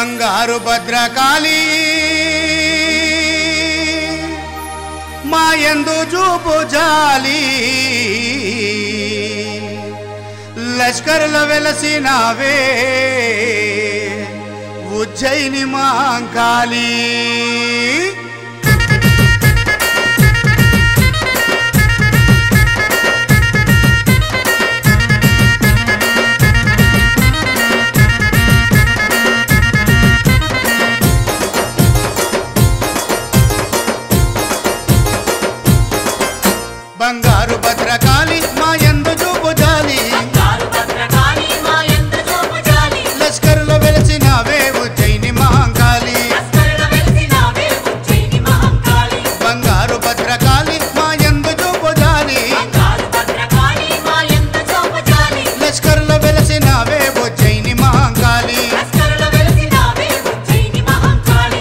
బంగారు భద్రకాళి మా యందు చూపు జాలి లష్కర్లో వెలసినావే ఉజ్జయిని మాంకాళీ బంగారు భద్రకాళి మా యందు చూపు జాలి బంగారు భద్రకాళి మా యందు చూపు జాలి. లష్కర్లో వెలసినావే ఉజ్జయిని మాంకాళీ లస్కరుల వెలిసినావే ఉజ్జయిని మహంకాళి. బంగారు భద్రకాళి మా యందు చూపు జాలి బంగారు భద్రకాళి మా యందు చూపు జాలి. లష్కర్లో వెలసినావే ఉజ్జయిని మాంకాళీ లస్కరుల వెలిసినావే ఉజ్జయిని మహంకాళి.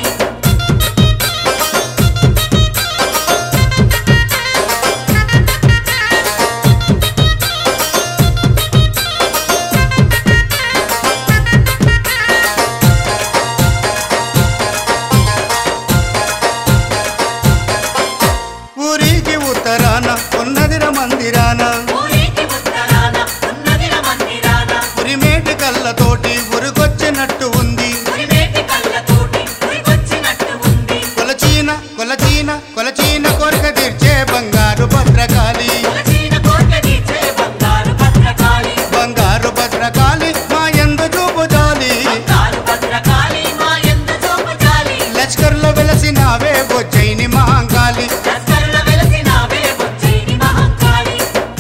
ఊరికి ఉత్తరాన ఉన్నదిర మందిరాన ఊరికి ఉత్తరాన ఉన్నదిర మందిరాన. ఉరిమేటి కళ్ళతోటి ఉరికొచ్చినట్టు ఉంది ఉరిమేటి కళ్ళతోటి ఉరికొచ్చినట్టు ఉంది. కొలచీన కొలచీన కొలచీన కోరిక తీర్చే బంగారు భద్రకాళి కొలచిన కోర్కె తీర్చే బంగారు భద్రకాళి. బంగారు భద్రకాళి మా యందు చూపు జాలి బంగారు భద్రకాళి మా యందు చూపు జాలి. లష్కర్లో వెలసినావే బొజ్జయిని మహాంకాళి లస్కరుల వెలిసినావే ఉజ్జయిని మహంకాళి.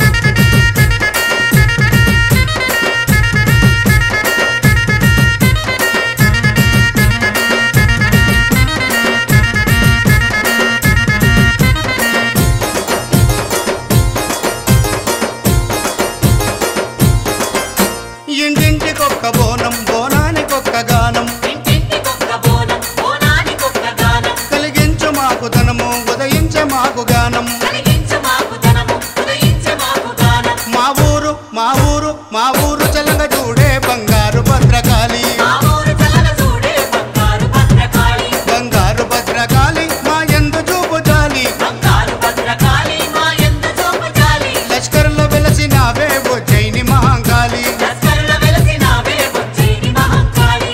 ఇంటింటికొక్క బోనం బోనానికొక్క గానం ఇంటింటికొక్క బోనం, బోనానికొక్క గానం. కలిగించు మాకు ధనము ఉదయించే మాకు గానం కలిగించు మాకు ధనము, ఉదయించు మాకు గానం. మా ఊరు మా ఊరు మా ఊరు చల్లగ చూడే బంగారు భద్రకాళి మా ఊరు చల్లగా చూడే బంగారు భద్రకాళి. బంగారు భద్రకాళి మా యందు చూపు జాలి బంగారు భద్రకాళి మా యందు చూపు జాలి. లష్కర్లో వెలసినావే బొజ్జయిని మహాంకాళి లస్కరుల వెలిసినావే ఉజ్జయిని మహంకాళి.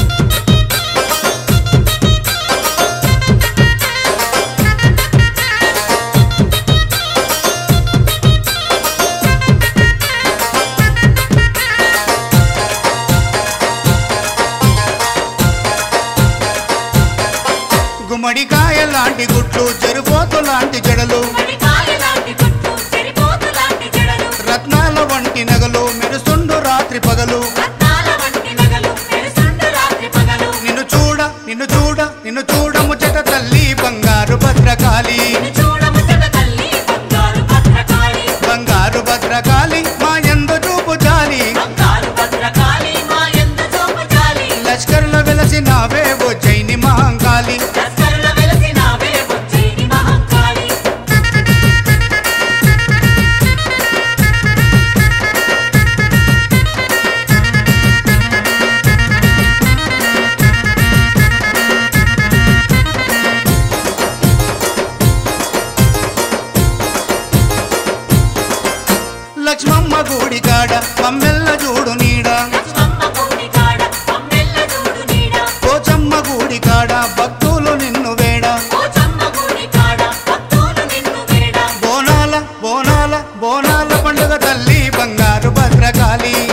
గుమ్మడికాయ లాంటి గుట్లు చెరుపోతు లాంటి జడలు మడికాయ లాంటి జుట్టు, చెరిపోతు లాంటి జడలు, రత్నాల వంటి నగలు మెరుస్తుండు రాత్రి పగలు రత్నాల వంటి నగలు, మెరుస్తుండు రాత్రి పగలు. నిన్ను చూడ నిన్ను చూడ నిన్ను చూడ ముచ్చట తల్లి బంగారు భద్రకాళి నిన్ను చూడ ముచ్చట తల్లి బంగారు భద్రకాళి. బంగారు భద్రకాళి మా యందు చూపు జాలి బంగారు భద్రకాళి మా యందు చూపు జాలి. లష్కర్లో వెలసినావే బొజ్జయిని మహాంకాళి లస్కరుల వెలిసినావే ఉజ్జయిని మహంకాళి. లక్ష్మమ్మ గుడి కాడ మమ్మెల్ల చూడు నీడ లక్ష్మమ్మ గుడి కాడ అమ్మెల్ల చూడు నీడ. పోచమ్మ గుడి కాడ భక్తులు నిన్ను వేడ పోచమ్మ గుడి కాడ భక్తులు నిన్ను వేడ. బోనాల బోనాల బోనాల పండుగ తల్లి బంగారు భద్రకాళి